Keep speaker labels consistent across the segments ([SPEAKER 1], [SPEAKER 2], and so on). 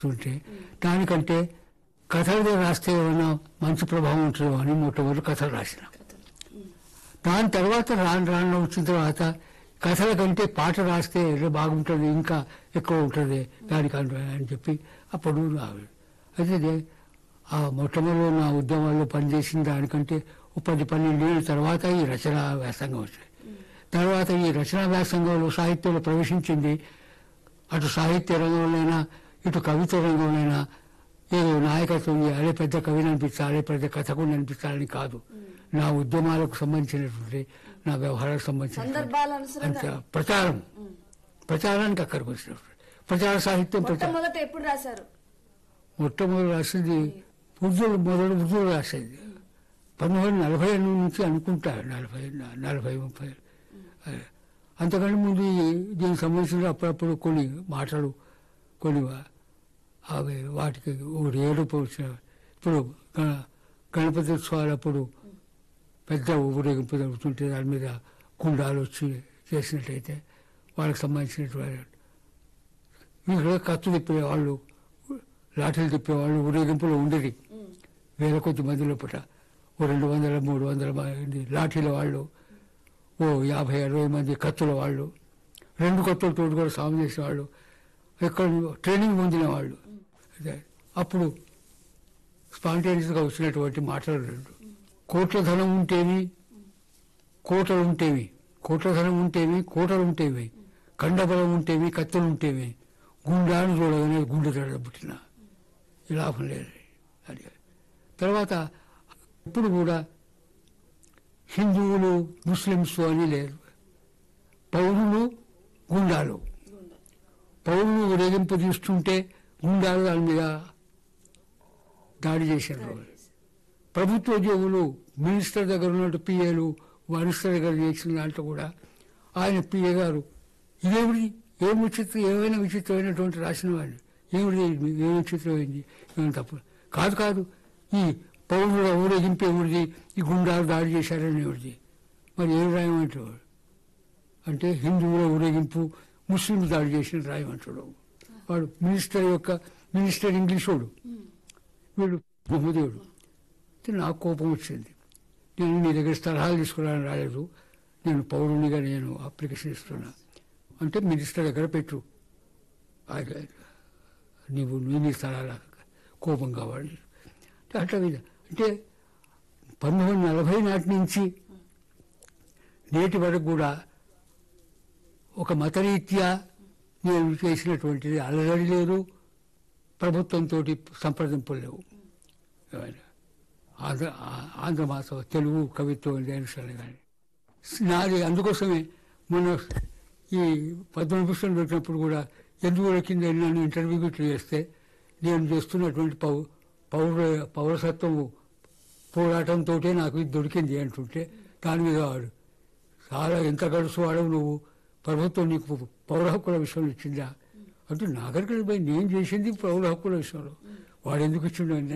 [SPEAKER 1] ఉంటే దానికంటే కథలుగా రాస్తే ఏమైనా మంచి ప్రభావం ఉంటుందో అని మొట్టమొదటి కథలు రాసిన దాని తర్వాత రాను రాను వచ్చిన తర్వాత కథల కంటే పాట రాస్తే ఏదో బాగుంటుంది ఇంకా ఎక్కువ ఉంటుంది దానికంటే అని చెప్పి అప్పుడు రావి అయితే నే- ఆ మొట్టమొదటి నా ఉద్యమాల్లో పనిచేసిన దానికంటే ఓ పది పన్నెండు ఏళ్ళ తర్వాత ఈ రచనా వ్యాసంగం వచ్చింది తర్వాత ఈ రచనా వ్యాసంగంలో సాహిత్యంలో ప్రవేశించింది అటు సాహిత్య రంగంలోనైనా ఇటు కవిత రంగంలోనైనా ఏదో నాయకత్వం చేయాలి పెద్ద కవిని అనిపించాలి పెద్ద కథకుని అనిపించాలని కాదు నా ఉద్యమాలకు సంబంధించినటువంటి నా వ్యవహారాలకు సంబంధించిన
[SPEAKER 2] సందర్భాల అనుసరంగా
[SPEAKER 1] ప్రచారం ప్రచారానికి అక్కడికి వచ్చినప్పుడు ప్రచార సాహిత్యం ప్రచారం
[SPEAKER 2] మొట్టమొదట ఎప్పుడు రాశారు
[SPEAKER 1] మొట్టమొదటి రాసింది ఉర్దూలు మొదలు ఉర్దూలు రాసేది పంతొమ్మిది వందల నలభై ఎనిమిది నుంచి అనుకుంటా నలభై నలభై ముప్పై అదే. అంతకంటే ముందు ఈ- దీనికి సంబంధించిన అప్పుడప్పుడు కొన్ని మాటలు కొన్ని వా- అవి వాటికి ఒకటి ఏడుపు వచ్చిన ఇప్పుడు గణ- గణపతి ఉత్సవాలప్పుడు పెద్ద ఊరేగింపు జరుగుతుంటే దాని మీద గుండాలు వచ్చి చేసినట్టయితే వాళ్ళకి సంబంధించినటువంటి వీళ్ళు కత్తు తిప్పేవాళ్ళు లాఠీలు తిప్పేవాళ్ళు ఊరేగింపులో ఉండేది వేల కొద్ది మంది లోపల ఓ రెండు వందల మూడు వందల మంది లాఠీల వాళ్ళు ఓ యాభై అరవై మంది కత్తుల వాళ్ళు రెండు కత్తులతో కూడా సాగు చేసేవాళ్ళు ఎక్కడ ట్రైనింగ్ పొందిన వాళ్ళు అదే. అప్పుడు స్పాంటేనియస్గా వచ్చినటువంటి మాటలు రెండు కోట్ల ధనం ఉంటేవి కోటలు ఉంటేవి కోట్ల ధనం ఉంటేవి కోటలు ఉంటేవి కండబలం ఉంటేవి కత్తులు ఉంటేవి గుండాను చూడగానే గుండె దడ పుట్టిన ఈ లాభం లేదు అది తర్వాత ఇప్పుడు కూడా హిందువులు ముస్లిమ్స్ అని లేదు పౌరులు గుండాలు పౌరులు ఊరేగింపు తీస్తుంటే గుండాలు దాని మీద దాడి చేశారు ప్రభుత్వ ఉద్యోగులు మినిస్టర్ దగ్గర ఉన్నట్టు పిఏలు మినిస్టర్ దగ్గర చేసిన దాంట్లో కూడా ఆయన పిఏ గారు ఇదేమిటి ఏం విచిత్రం ఏమైనా విచిత్రమైనటువంటి రాసిన వాడిని ఏమిటి ఏం విచిత్రమైంది ఏమైనా తప్పు కాదు కాదు ఈ పౌరుల ఊరేగింపు ఏమిటిది ఈ గుండాలు దాడి చేశారని ఏమిటిది మరి ఏం రాయమంటాడు అంటే హిందువుల ఊరేగింపు ముస్లింలు దాడి చేసిన రాయమంటాడు వాడు మినిస్టర్ యొక్క మినిస్టర్ ఇంగ్లీష్ వాడు వీడు బహుదేవుడు అయితే నాకు కోపం వచ్చింది నేను నీ దగ్గర సలహాలు తీసుకురాని రాలేదు నేను పౌరునిగా నేను అప్లికేషన్ ఇస్తున్నా అంటే మినిస్టర్ దగ్గర పెట్టు ఆయన నీవు నీ నీ సలహాల కోపం కావాలి అంటే అట్లా మీద అంటే పంతొమ్మిది వందల నలభై నాటి నుంచి నేటి వరకు కూడా ఒక మతరీత్యా నేను చేసినటువంటిది అలజడి లేదు ప్రభుత్వంతో సంప్రదింపులు లేవు ఏమైనా ఆంధ్ర ఆ- ఆంధ్ర మాస తెలుగు కవిత్వం దేని సరే కానీ నాది అందుకోసమే మొన్న ఈ పద్మభూషణ్ పెట్టినప్పుడు కూడా ఎందుకు కింద నన్ను ఇంటర్వ్యూ గిట్లు చేస్తే నేను చేస్తున్నటువంటి పౌ పౌర పౌరసత్వం పోరాటంతో నాకు ఇది దొరికింది అంటుంటే దాని మీద వాడు చాలా ఎంత గడుసు వాడవు నువ్వు ప్రభుత్వం నీకు పౌర హక్కుల విషయంలో ఇచ్చిందా అంటే నాగరికత పోయి నేను చేసింది పౌర హక్కుల విషయంలో వాడు ఎందుకు ఇచ్చిండు అని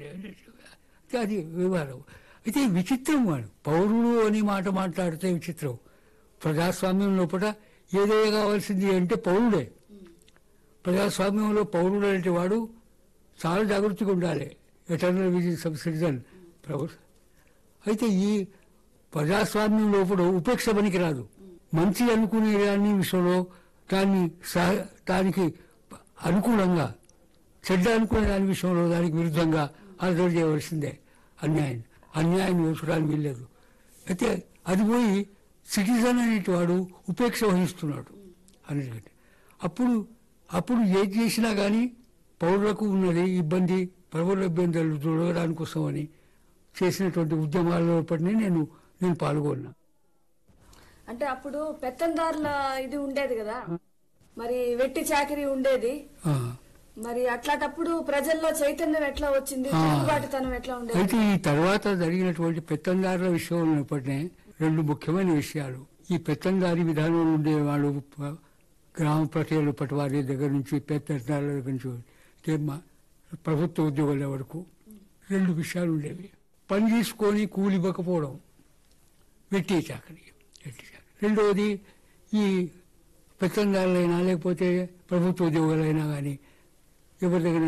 [SPEAKER 1] అంటే అది వివరం అయితే విచిత్రం వాడు పౌరుడు అని మాట మాట్లాడితే విచిత్రం ప్రజాస్వామ్యం లోపల ఏదైనా కావాల్సింది అంటే పౌరుడే ప్రజాస్వామ్యంలో పౌరుడు అంటే వాడు చాలా జాగ్రత్తగా ఉండాలి ఎటర్నల్ విజన్ సబ్ సిటిజన్ ప్రభుత్వం అయితే ఈ ప్రజాస్వామ్యం లోపల ఉపేక్ష పనికి రాదు మంచి అనుకునే దాని విషయంలో దాన్ని సహ దానికి అనుకూలంగా చెడ్డ అనుకునే దాని విషయంలో దానికి విరుద్ధంగా అర్థం చేయవలసిందే అన్యాయం అన్యాయం యోచడానికి వీల్లేదు అయితే అది పోయి సిటిజన్ అనేటివాడు ఉపేక్ష వహిస్తున్నాడు అన్నిటికంటే అప్పుడు అప్పుడు ఏది చేసినా కానీ పౌరులకు ఉన్నది ఇబ్బంది పౌరుల ఇబ్బందులు చూడడానికి కోసమని చేసినటువంటి ఉద్యమాల్లో పట్టిన నేను నేను పాల్గొన్నా
[SPEAKER 2] అంటే అప్పుడు పెత్తందారుల ఇది ఉండేది కదా మరి వెట్టి చాకిరి ఉండేది
[SPEAKER 1] ఆ.
[SPEAKER 2] మరి అట్లాంటప్పుడు ప్రజల్లో చైతన్యం ఎట్లా వచ్చింది
[SPEAKER 1] ఆ.
[SPEAKER 2] తిరుగుబాటుతనం ఎట్లా ఉండేది
[SPEAKER 1] అయితే ఈ తర్వాత జరిగినటువంటి పెత్తందారుల విషయంలో ఉన్నప్పటినే రెండు ముఖ్యమైన విషయాలు ఈ పెత్తందారి విధానంలో ఉండే వాళ్ళు ప- గ్రామ ప్రజలు పటివారి దగ్గర నుంచి పెత్తందారుల దగ్గర నుంచి అంటే మా ప్రభుత్వ ఉద్యోగుల వరకు రెండు విషయాలు ఉండేవి పని తీసుకొని కూలి ఇవ్వకపోవడం వెట్టి చాకరి వెట్టి చాకరి రెండవది ఈ పెత్తందారులైనా లేకపోతే ప్రభుత్వ ఉద్యోగులైనా కానీ ఎవరి దగ్గర